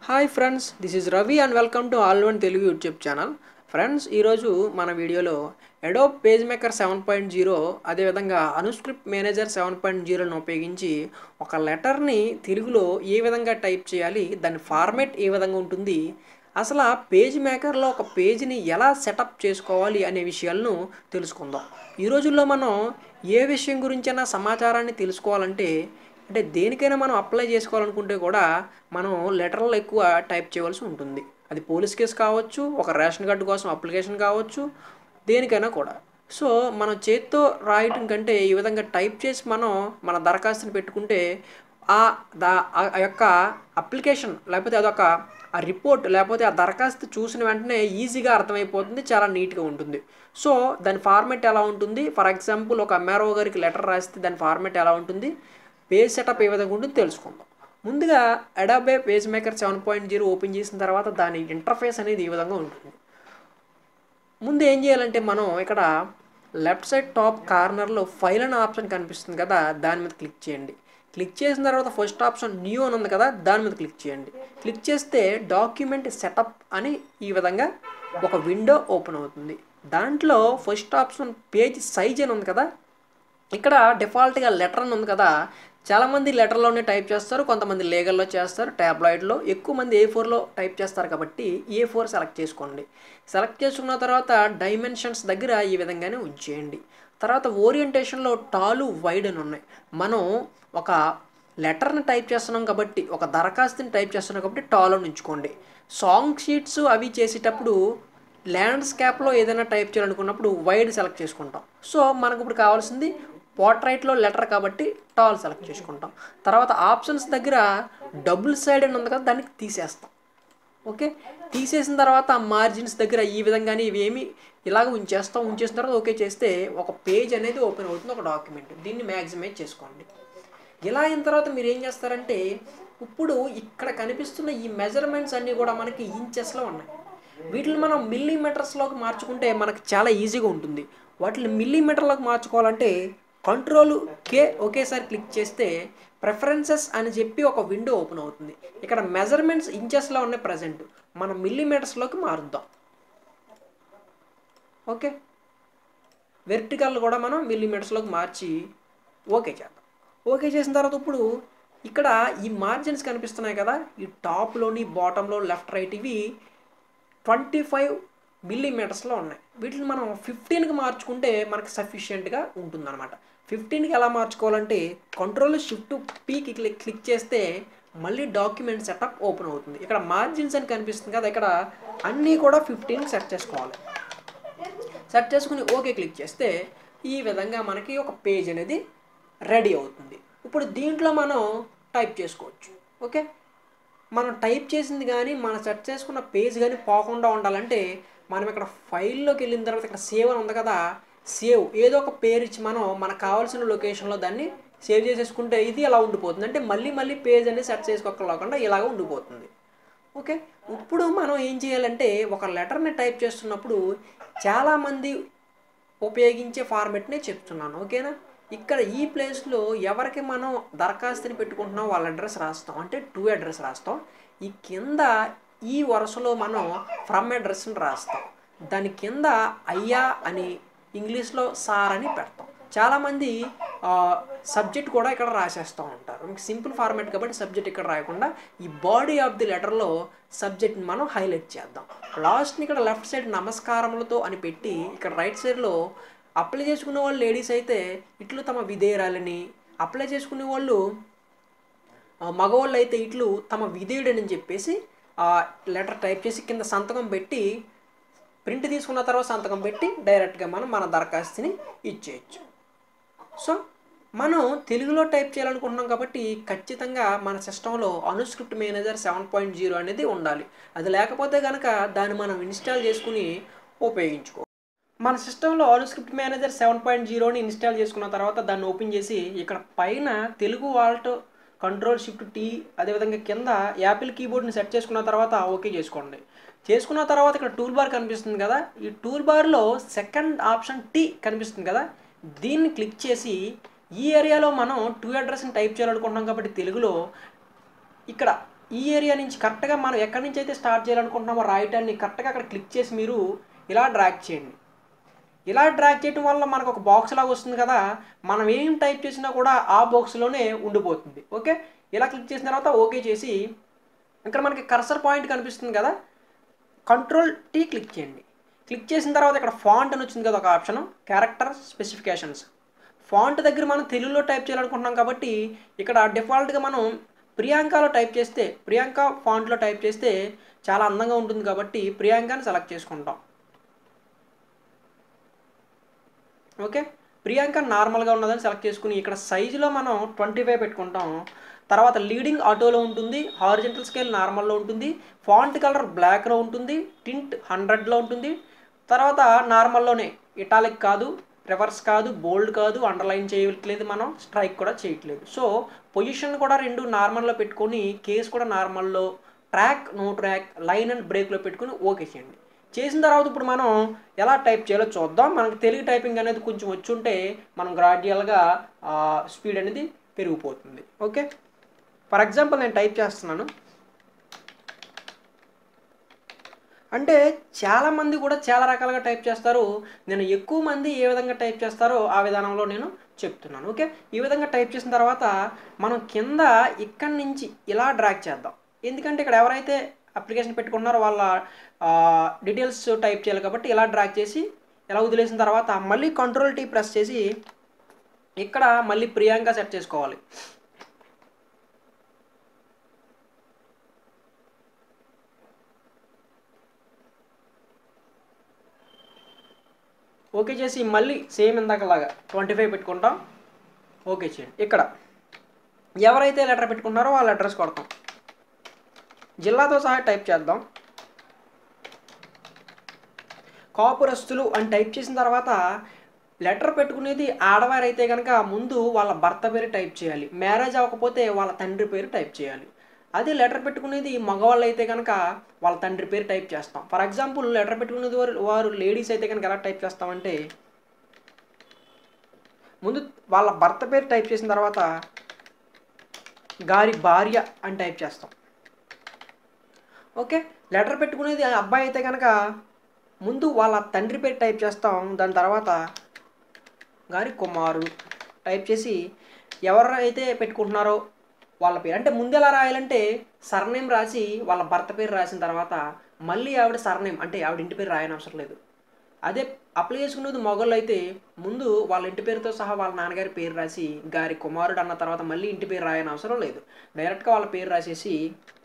hi friends this is Ravi and welcome to all one Telugu YouTube channel friends ఈరోజు మన వీడియోలో Adobe page maker seven point zero అదేవిధంగా Anu script manager seven point జీరోను ఉపయోగించి ఒక లెటర్ని తెలుగులో ఏ విధంగా టైప్ చేయాలి దాని ఫార్మేట్ ఏ విధంగా ఉంటుంది అసలు ఆ పేజ్ మేకర్లో ఒక పేజీని ఎలా సెటప్ చేసుకోవాలి అనే విషయాలను తెలుసుకుందాం ఈ రోజుల్లో మనం ఏ విషయం గురించైనా సమాచారాన్ని తెలుసుకోవాలంటే అంటే దేనికైనా మనం అప్లై చేసుకోవాలనుకుంటే కూడా మనం లెటర్లు ఎక్కువ టైప్ చేయవలసి ఉంటుంది అది పోలీస్ కేసు కావచ్చు ఒక రేషన్ కార్డు కోసం అప్లికేషన్ కావచ్చు దేనికైనా కూడా సో మనం చేత్తో రాయటం కంటే ఈ విధంగా టైప్ చేసి మనం మన దరఖాస్తుని పెట్టుకుంటే ఆ దా ఆ యొక్క అప్లికేషన్ లేకపోతే అదొక ఆ రిపోర్ట్ లేకపోతే ఆ దరఖాస్తు చూసిన వెంటనే ఈజీగా అర్థమైపోతుంది చాలా నీట్గా ఉంటుంది సో దాని ఫార్మెట్ ఎలా ఉంటుంది ఫర్ ఎగ్జాంపుల్ ఒక ఎంఆర్ఓ గారికి లెటర్ రాస్తే దాని ఫార్మెట్ ఎలా ఉంటుంది పేజ్ సెటప్ ఏ విధంగా ఉంటుందో తెలుసుకుందాం ముందుగా Adobe page maker seven point zero open చేసిన తర్వాత దాని ఇంటర్ఫేస్ అనేది ఈ విధంగా ఉంటుంది ముందు ఏం చేయాలంటే మనం ఇక్కడ లెఫ్ట్ సైడ్ టాప్ కార్నర్లో ఫైల్ అనే ఆప్షన్ కనిపిస్తుంది కదా దాని మీద క్లిక్ చేయండి క్లిక్ చేసిన తర్వాత ఫస్ట్ ఆప్షన్ న్యూ అని ఉంది కదా దాని మీద క్లిక్ చేయండి క్లిక్ చేస్తే డాక్యుమెంట్ సెటప్ అని ఈ విధంగా ఒక విండో ఓపెన్ అవుతుంది దాంట్లో ఫస్ట్ ఆప్షన్ పేజ్ సైజ్ అని ఉంది కదా ఇక్కడ డిఫాల్ట్గా లెటర్ అని ఉంది కదా చాలామంది లెటర్లోనే టైప్ చేస్తారు కొంతమంది లీగల్లో చేస్తారు ట్యాబ్లాయిడ్లో ఎక్కువ మంది ఏ ఫోర్లో టైప్ చేస్తారు కాబట్టి ఏ ఫోర్ సెలెక్ట్ చేసుకోండి సెలెక్ట్ చేసుకున్న తర్వాత డైమెన్షన్స్ దగ్గర ఈ విధంగానే ఉంచేయండి తర్వాత ఓరియంటేషన్లో టాలు వైడ్ అని ఉన్నాయి మనం ఒక లెటర్ని టైప్ చేస్తున్నాం కాబట్టి ఒక దరఖాస్తుని టైప్ చేస్తున్నాం కాబట్టి టాలో ఉంచుకోండి సాంగ్ షీట్స్ అవి చేసేటప్పుడు ల్యాండ్స్కేప్లో ఏదైనా టైప్ చేయాలనుకున్నప్పుడు వైడ్ సెలెక్ట్ చేసుకుంటాం సో మనకు ఇప్పుడు కావాల్సింది పోర్ట్రైట్లో లెటర్ కాబట్టి టాల్ సెలెక్ట్ చేసుకుంటాం తర్వాత ఆప్షన్స్ దగ్గర డబుల్ సైడ్ అని ఉంది కదా దానికి తీసేస్తాం ఓకే తీసేసిన తర్వాత మార్జిన్స్ దగ్గర ఈ విధంగానే ఇవి ఏమి ఇలాగ ఉంచేస్తాం ఉంచేసిన తర్వాత ఓకే చేస్తే ఒక పేజ్ అనేది ఓపెన్ అవుతుంది ఒక డాక్యుమెంట్ దీన్ని మ్యాక్సిమైజ్ చేసుకోండి ఇలా అయిన తర్వాత మీరు ఏం చేస్తారంటే ఇప్పుడు ఇక్కడ కనిపిస్తున్న ఈ మెజర్మెంట్స్ అన్నీ కూడా మనకి ఇంచెస్లో ఉన్నాయి వీటిని మనం మిల్లీమీటర్స్లోకి మార్చుకుంటే మనకు చాలా ఈజీగా ఉంటుంది వాటిని మిల్లీమీటర్లోకి మార్చుకోవాలంటే కంట్రోల్ కే ఒకేసారి క్లిక్ చేస్తే ప్రిఫరెన్సెస్ అని చెప్పి ఒక విండో ఓపెన్ అవుతుంది ఇక్కడ మెజర్మెంట్స్ ఇంచెస్లో ఉన్నాయి ప్రజెంట్ మనం మిల్లీమీటర్స్లోకి మారుద్దాం ఓకే వెర్టికల్ కూడా మనం మిల్లీమీటర్స్లోకి మార్చి ఓకే చేద్దాం ఓకే చేసిన తర్వాత ఇప్పుడు ఇక్కడ ఈ మార్జిన్స్ కనిపిస్తున్నాయి కదా ఈ టాప్లోని బాటంలో లెఫ్ట్ రైట్ ఇవి ట్వంటీ ఫైవ్ మిల్లీమీటర్స్లో ఉన్నాయి వీటిని మనం ఫిఫ్టీన్కి మార్చుకుంటే మనకి సఫిషియెంట్గా ఉంటుందన్నమాట ఫిఫ్టీన్కి ఎలా మార్చుకోవాలంటే కంట్రోల్ షిఫ్ట్ పీకి క్లిక్ క్లిక్ చేస్తే మళ్ళీ డాక్యుమెంట్ సెటప్ ఓపెన్ అవుతుంది ఇక్కడ మార్జిన్స్ అని కనిపిస్తుంది కదా ఇక్కడ అన్నీ కూడా ఫిఫ్టీన్కి సెట్ చేసుకోవాలి సెట్ చేసుకుని ఓకే క్లిక్ చేస్తే ఈ విధంగా మనకి ఒక పేజ్ అనేది రెడీ అవుతుంది ఇప్పుడు దీంట్లో మనం టైప్ చేసుకోవచ్చు ఓకే మనం టైప్ చేసింది కానీ మనం సెట్ చేసుకున్న పేజ్ కానీ పోకుండా ఉండాలంటే మనం ఇక్కడ ఫైల్లోకి వెళ్ళిన తర్వాత ఇక్కడ సేవ్ అని ఉంది కదా సేవ్ ఏదో ఒక పేరు ఇచ్చి మనం మనకు కావాల్సిన లొకేషన్లో దాన్ని సేవ్ చేసేసుకుంటే ఇది అలా ఉండిపోతుంది అంటే మళ్ళీ మళ్ళీ పేజ్ అనేది సెట్ చేసుకోకుండా ఇలాగ ఉండిపోతుంది ఓకే ఇప్పుడు మనం ఏం చేయాలంటే ఒక లెటర్ని టైప్ చేస్తున్నప్పుడు చాలామంది ఉపయోగించే ఫార్మెట్నే చెప్తున్నాను ఓకేనా ఇక్కడ ఈ ప్లేస్లో ఎవరికి మనం దరఖాస్తుని పెట్టుకుంటున్నాం వాళ్ళ అడ్రస్ రాస్తాం అంటే టూ అడ్రస్ రాస్తాం ఈ కింద ఈ వరుసలో మనం ఫ్రమ్ అడ్రస్ని రాస్తాం దాని కింద అయ్యా అని ఇంగ్లీష్లో సార్ అని పెడతాం చాలామంది సబ్జెక్ట్ కూడా ఇక్కడ రాసేస్తూ ఉంటారు మీకు సింపుల్ ఫార్మాట్ కాబట్టి సబ్జెక్ట్ ఇక్కడ రాయకుండా ఈ బాడీ ఆఫ్ ది లెటర్లో సబ్జెక్ట్ని మనం హైలైట్ చేద్దాం లాస్ట్ని ఇక్కడ లెఫ్ట్ సైడ్ నమస్కారములతో అని పెట్టి ఇక్కడ రైట్ సైడ్లో అప్లై చేసుకునే వాళ్ళు లేడీస్ అయితే ఇట్లు తమ విధేయురాలని అప్లై చేసుకునే వాళ్ళు మగవాళ్ళు అయితే ఇట్లు తమ విధేయుడని చెప్పేసి లెటర్ టైప్ చేసి కింద సంతకం పెట్టి ప్రింట్ తీసుకున్న తర్వాత సంతకం పెట్టి డైరెక్ట్గా మనం మన దరఖాస్తుని ఇచ్చేయచ్చు సో మనం తెలుగులో టైప్ చేయాలనుకుంటున్నాం కాబట్టి ఖచ్చితంగా మన సిస్టంలో Anu script manager seven point zero అనేది ఉండాలి అది లేకపోతే కనుక దాన్ని మనం ఇన్స్టాల్ చేసుకుని ఉపయోగించుకో మన సిస్టంలో అనుస్క్రిప్ట్ మేనేజర్ సెవెన్ పాయింట్ జీరోని ఇన్స్టాల్ చేసుకున్న తర్వాత దాన్ని ఓపెన్ చేసి ఇక్కడ పైన తెలుగు వాల్ట్ కంట్రోల్ షిఫ్ట్ టీ అదేవిధంగా కింద యాపిల్ కీబోర్డ్ని సెట్ చేసుకున్న తర్వాత ఓకే చేసుకోండి చేసుకున్న తర్వాత ఇక్కడ టూల్ బార్ కనిపిస్తుంది కదా ఈ టూల్ బార్లో సెకండ్ ఆప్షన్ టీ కనిపిస్తుంది కదా దీన్ని క్లిక్ చేసి ఈ ఏరియాలో మనం టూ అడ్రస్ని టైప్ చేయాలనుకుంటున్నాం కాబట్టి తెలుగులో ఇక్కడ ఈ ఏరియా నుంచి కరెక్ట్గా మనం ఎక్కడి నుంచి అయితే స్టార్ట్ చేయాలనుకుంటున్నామో రాయటాన్ని కరెక్ట్గా అక్కడ క్లిక్ చేసి మీరు ఇలా డ్రాగ్ చేయండి ఇలా డ్రాగ్ చేయడం వల్ల మనకు ఒక బాక్స్ లాగా వస్తుంది కదా మనం ఏం టైప్ చేసినా కూడా ఆ బాక్స్లోనే ఉండిపోతుంది ఓకే ఇలా క్లిక్ చేసిన తర్వాత ఓకే చేసి ఇక్కడ మనకి కర్సర్ పాయింట్ కనిపిస్తుంది కదా కంట్రోల్ టీ క్లిక్ చేయండి క్లిక్ చేసిన తర్వాత ఇక్కడ ఫాంట్ అని వచ్చింది కదా ఒక ఆప్షన్ క్యారెక్టర్ స్పెసిఫికేషన్స్ ఫాంట్ దగ్గర మనం తెలుగులో టైప్ చేయాలనుకుంటున్నాం కాబట్టి ఇక్కడ డిఫాల్ట్గా మనం ప్రియాంకలో టైప్ చేస్తే ప్రియాంక ఫాంట్లో టైప్ చేస్తే చాలా అందంగా ఉంటుంది కాబట్టి ప్రియాంకని సెలెక్ట్ చేసుకుంటాం ఓకే ప్రియాంక నార్మల్గా ఉన్నదని సెలెక్ట్ చేసుకుని ఇక్కడ సైజులో మనం ట్వంటీ ఫైవ్ పెట్టుకుంటాం తర్వాత లీడింగ్ ఆటోలో ఉంటుంది హారిజెంటల్ స్కేల్ నార్మల్లో ఉంటుంది ఫాంట్ కలర్ బ్లాక్లో ఉంటుంది టింట్ హండ్రెడ్లో ఉంటుంది తర్వాత నార్మల్లోనే ఇటాలిక్ కాదు రివర్స్ కాదు బోల్డ్ కాదు అండర్లైన్ చేయట్లేదు మనం స్ట్రైక్ కూడా చేయట్లేదు సో పొజిషన్ కూడా రెండు నార్మల్లో పెట్టుకొని కేస్ కూడా నార్మల్లో track no track line and బ్రేక్లో పెట్టుకొని ఓకే చేయండి చేసిన తర్వాత ఇప్పుడు మనం ఎలా టైప్ చేయాలో చూద్దాం మనకి తెలుగు టైపింగ్ అనేది కొంచెం వచ్చుంటే మనం గ్రాడ్యువల్గా స్పీడ్ అనేది పెరిగిపోతుంది ఓకే ఫర్ ఎగ్జాంపుల్ నేను టైప్ చేస్తున్నాను అంటే చాలామంది కూడా చాలా రకాలుగా టైప్ చేస్తారు నేను ఎక్కువ మంది ఏ విధంగా టైప్ చేస్తారో ఆ విధానంలో నేను చెప్తున్నాను ఓకే ఈ విధంగా టైప్ చేసిన తర్వాత మనం కింద ఇక్కడి నుంచి ఇలా డ్రాగ్ చేద్దాం ఎందుకంటే ఇక్కడ ఎవరైతే అప్లికేషన్ పెట్టుకున్నారో వాళ్ళ డీటెయిల్స్ టైప్ చేయాలి కాబట్టి ఇలా డ్రాగ్ చేసి ఇలా వదిలేసిన తర్వాత మళ్ళీ కంట్రోల్ టీ ప్రెస్ చేసి ఇక్కడ మళ్ళీ ప్రియాంక సెట్ చేసుకోవాలి ఓకే చేసి మళ్ళీ సేమ్ ఇందాకలాగా ట్వంటీ ఫైవ్ పెట్టుకుంటాం ఓకే చేయండి ఇక్కడ ఎవరైతే లెటర్ పెట్టుకున్నారో వాళ్ళ అడ్రస్ కొడతాం జిల్లాతో సహా టైప్ చేద్దాం కాపురస్తులు అని టైప్ చేసిన తర్వాత లెటర్ పెట్టుకునేది ఆడవారు అయితే కనుక ముందు వాళ్ళ భర్త పేరు టైప్ చేయాలి మ్యారేజ్ అవ్వకపోతే వాళ్ళ తండ్రి పేరు టైప్ చేయాలి అదే లెటర్ పెట్టుకునేది మగవాళ్ళు అయితే కనుక వాళ్ళ తండ్రి పేరు టైప్ చేస్తాం ఫర్ ఎగ్జాంపుల్ లెటర్ పెట్టుకునేది వారు వారు లేడీస్ అయితే కనుక ఎలా టైప్ చేస్తామంటే ముందు వాళ్ళ భర్త పేరు టైప్ చేసిన తర్వాత గారి భార్య అని టైప్ చేస్తాం ఓకే లెటర్ పెట్టుకునేది అబ్బాయి అయితే కనుక ముందు వాళ్ళ తండ్రి పేరు టైప్ చేస్తాం దాని తర్వాత గారి కుమారుడు టైప్ చేసి ఎవరైతే పెట్టుకుంటున్నారో వాళ్ళ పేరు అంటే ముందు ఎలా రాయాలంటే సర్నేమ్ రాసి వాళ్ళ భర్త పేరు రాసిన తర్వాత మళ్ళీ ఆవిడ సర్నేమ్ అంటే ఆవిడ ఇంటి పేరు రాయని అవసరం లేదు అదే అప్లై చేసుకునేది మొగళ్ళు అయితే ముందు వాళ్ళ ఇంటి పేరుతో సహా వాళ్ళ నాన్నగారి పేరు రాసి గారి కుమారుడు అన్న తర్వాత మళ్ళీ ఇంటి పేరు రాయని అవసరం లేదు డైరెక్ట్గా వాళ్ళ పేరు రాసేసి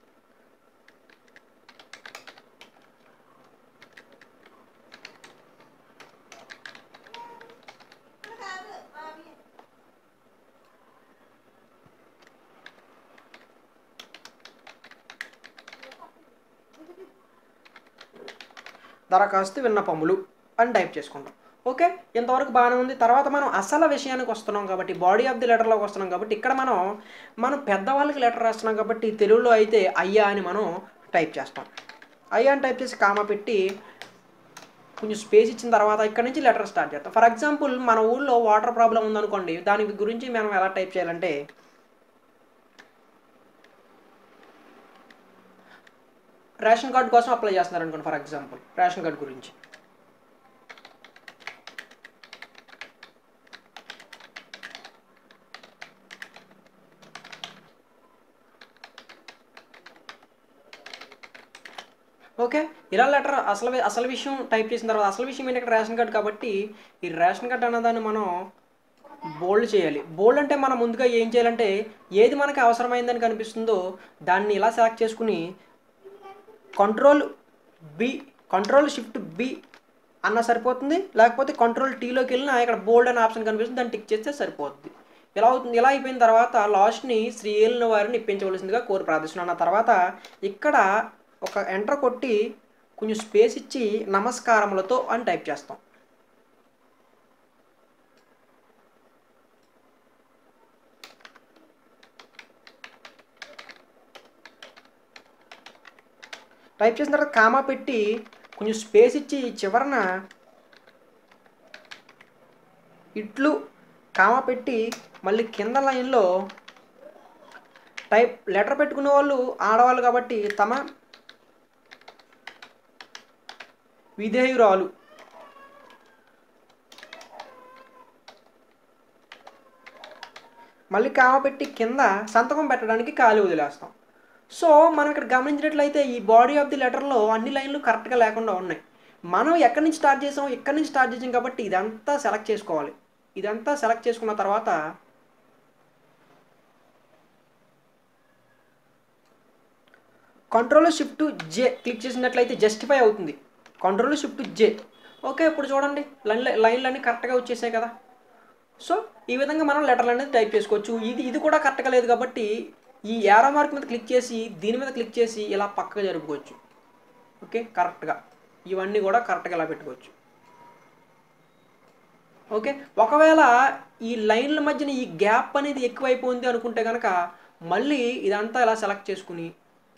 దరఖాస్తు విన్నపములు అని టైప్ చేసుకుంటాం ఓకే ఇంతవరకు బాగానే ఉంది తర్వాత మనం అసలు విషయానికి వస్తున్నాం కాబట్టి బాడీ ఆఫ్ ది లెటర్లోకి వస్తున్నాం కాబట్టి ఇక్కడ మనం మనం పెద్దవాళ్ళకి లెటర్ రాస్తున్నాం కాబట్టి తెలుగులో అయితే అయ్యా అని మనం టైప్ చేస్తాం అయ్యా అని టైప్ చేసి కామా పెట్టి కొంచెం స్పేస్ ఇచ్చిన తర్వాత ఇక్కడ నుంచి లెటర్ స్టార్ట్ చేస్తాం ఫర్ ఎగ్జాంపుల్ మన ఊళ్ళో వాటర్ ప్రాబ్లం ఉందనుకోండి దాని గురించి మనం ఎలా టైప్ చేయాలంటే రేషన్ కార్డు కోసం అప్లై చేస్తున్నారు అనుకోండి ఫర్ ఎగ్జాంపుల్ రేషన్ కార్డు గురించి ఓకే ఇలా లెటర్ అసలు వి- అసలు విషయం టైప్ చేసిన తర్వాత అసలు విషయం ఏంటి ఇక్కడ రేషన్ కార్డు కాబట్టి ఈ రేషన్ కార్డు అన్నదాన్ని మనం బోల్డ్ చేయాలి బోల్డ్ అంటే మనం ముందుగా ఏం చేయాలంటే ఏది మనకి అవసరమైందని కనిపిస్తుందో దాన్ని ఇలా సెలెక్ట్ చేసుకుని control B control shift B అన్న సరిపోతుంది లేకపోతే కంట్రోల్ టీలోకి వెళ్ళినా ఇక్కడ బోల్డ్ అనే ఆప్షన్ కనిపిస్తుంది దాన్ని టిక్ చేస్తే సరిపోతుంది ఇలా అవుతుంది ఇలా అయిపోయిన తర్వాత లాస్ట్ని శ్రీ ఏలిన వారిని ఇప్పించవలసిందిగా కోరి ప్రార్థిస్తున్నాను ఆ తర్వాత ఇక్కడ ఒక ఎంటర్ కొట్టి కొంచెం స్పేస్ ఇచ్చి నమస్కారములతో అని టైప్ చేస్తాం టైప్ చేసిన తర్వాత కామా పెట్టి కొంచెం స్పేస్ ఇచ్చి చివరన ఇట్లు కామా పెట్టి మళ్ళీ కింద లైన్లో టైప్ లెటర్ పెట్టుకునే వాళ్ళు ఆడవాళ్ళు కాబట్టి తమ విధేయురాలు మళ్ళీ కామ పెట్టి కింద సంతకం పెట్టడానికి ఖాళీ వదిలేస్తాం సో మనం ఇక్కడ గమనించినట్లయితే ఈ బాడీ ఆఫ్ ది లెటర్లో అన్ని లైన్లు కరెక్ట్గా లేకుండా ఉన్నాయి మనం ఎక్కడి నుంచి స్టార్ట్ చేసాం ఎక్కడి నుంచి స్టార్ట్ చేసాం కాబట్టి ఇదంతా సెలెక్ట్ చేసుకోవాలి ఇదంతా సెలెక్ట్ చేసుకున్న తర్వాత కంట్రోల్ షిఫ్ట్ జే క్లిక్ చేసినట్లయితే జస్టిఫై అవుతుంది కంట్రోల్ షిఫ్ట్ జే ఓకే ఇప్పుడు చూడండి లైన్ లైన్లు అన్నీ కరెక్ట్గా వచ్చేసాయి కదా సో ఈ విధంగా మనం లెటర్లు అనేది టైప్ చేసుకోవచ్చు ఇది ఇది కూడా కరెక్ట్గా లేదు కాబట్టి ఈ యారో మార్క్ మీద క్లిక్ చేసి దీని మీద క్లిక్ చేసి ఇలా పక్కగా జరుపుకోవచ్చు ఓకే కరెక్ట్గా ఇవన్నీ కూడా కరెక్ట్గా ఇలా పెట్టుకోవచ్చు ఓకే ఒకవేళ ఈ లైన్ల మధ్యన ఈ గ్యాప్ అనేది ఎక్కువైపోయింది అనుకుంటే కనుక మళ్ళీ ఇదంతా ఇలా సెలెక్ట్ చేసుకుని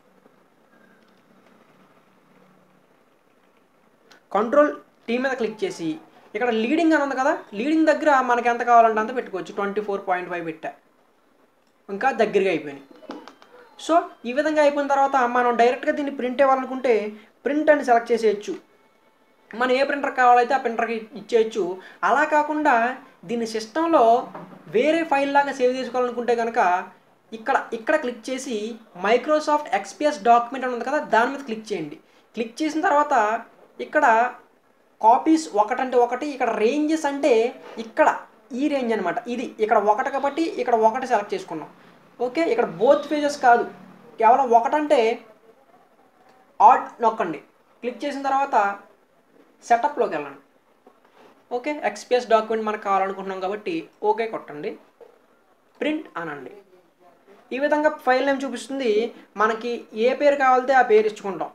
కంట్రోల్ టీ మీద క్లిక్ చేసి ఇక్కడ లీడింగ్ అని ఉంది కదా లీడింగ్ దగ్గర మనకి ఎంత కావాలంటే అంత పెట్టుకోవచ్చు ట్వంటీ ఫోర్ పాయింట్ ఫైవ్ పెట్టా ఇంకా దగ్గరగా అయిపోయినాయి సో ఈ విధంగా అయిపోయిన తర్వాత మనం డైరెక్ట్గా దీన్ని ప్రింట్ ఇవ్వాలనుకుంటే ప్రింట్ అని సెలెక్ట్ చేసేయచ్చు మనం ఏ ప్రింటర్ కావాలైతే ఆ ప్రింటర్కి ఇచ్చేయచ్చు అలా కాకుండా దీన్ని సిస్టంలో వేరే ఫైల్ లాగా సేవ్ చేసుకోవాలనుకుంటే కనుక ఇక్కడ ఇక్కడ క్లిక్ చేసి మైక్రోసాఫ్ట్ ఎక్స్పిఎస్ డాక్యుమెంట్ అని ఉంది కదా దాని మీద క్లిక్ చేయండి క్లిక్ చేసిన తర్వాత ఇక్కడ కాపీస్ ఒకటంటే ఒకటి ఇక్కడ రేంజెస్ అంటే ఇక్కడ ఈ రేంజ్ అనమాట ఇది ఇక్కడ ఒకటి కాబట్టి ఇక్కడ ఒకటి సెలెక్ట్ చేసుకున్నాం ఓకే ఇక్కడ బోత్ పేజెస్ కాదు కేవలం ఒకటంటే ఆడ్ నొక్కండి క్లిక్ చేసిన తర్వాత సెటప్లోకి వెళ్ళండి ఓకే ఎక్స్పిఎస్ డాక్యుమెంట్ మనకు కావాలనుకుంటున్నాం కాబట్టి ఓకే కొట్టండి ప్రింట్ అనండి ఈ విధంగా ఫైల్ నేమ్ చూపిస్తుంది మనకి ఏ పేరు కావాలితే ఆ పేరు ఇచ్చుకుంటాం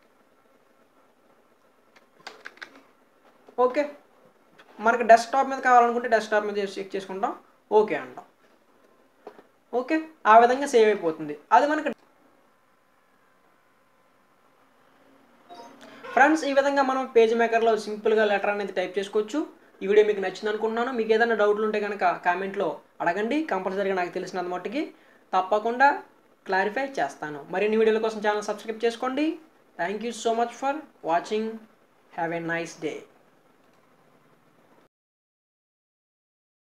ఓకే మనకి డెస్క్టాప్ మీద కావాలనుకుంటే డెస్క్టాప్ మీద చెక్ చేసుకుంటాం ఓకే అంటాం ఓకే ఆ విధంగా సేవ్ అయిపోతుంది అది మనకి ఫ్రెండ్స్ ఈ విధంగా మనం పేజ్ మేకర్లో సింపుల్గా లెటర్ అనేది టైప్ చేసుకోవచ్చు ఈ వీడియో మీకు నచ్చింది అనుకుంటున్నాను మీకు ఏదైనా డౌట్లు ఉంటే కనుక కామెంట్లో అడగండి కంపల్సరీగా నాకు తెలిసినంత మట్టుకి తప్పకుండా క్లారిఫై చేస్తాను మరిన్ని వీడియోల కోసం ఛానల్ సబ్స్క్రైబ్ చేసుకోండి thank you so much for watching have a nice day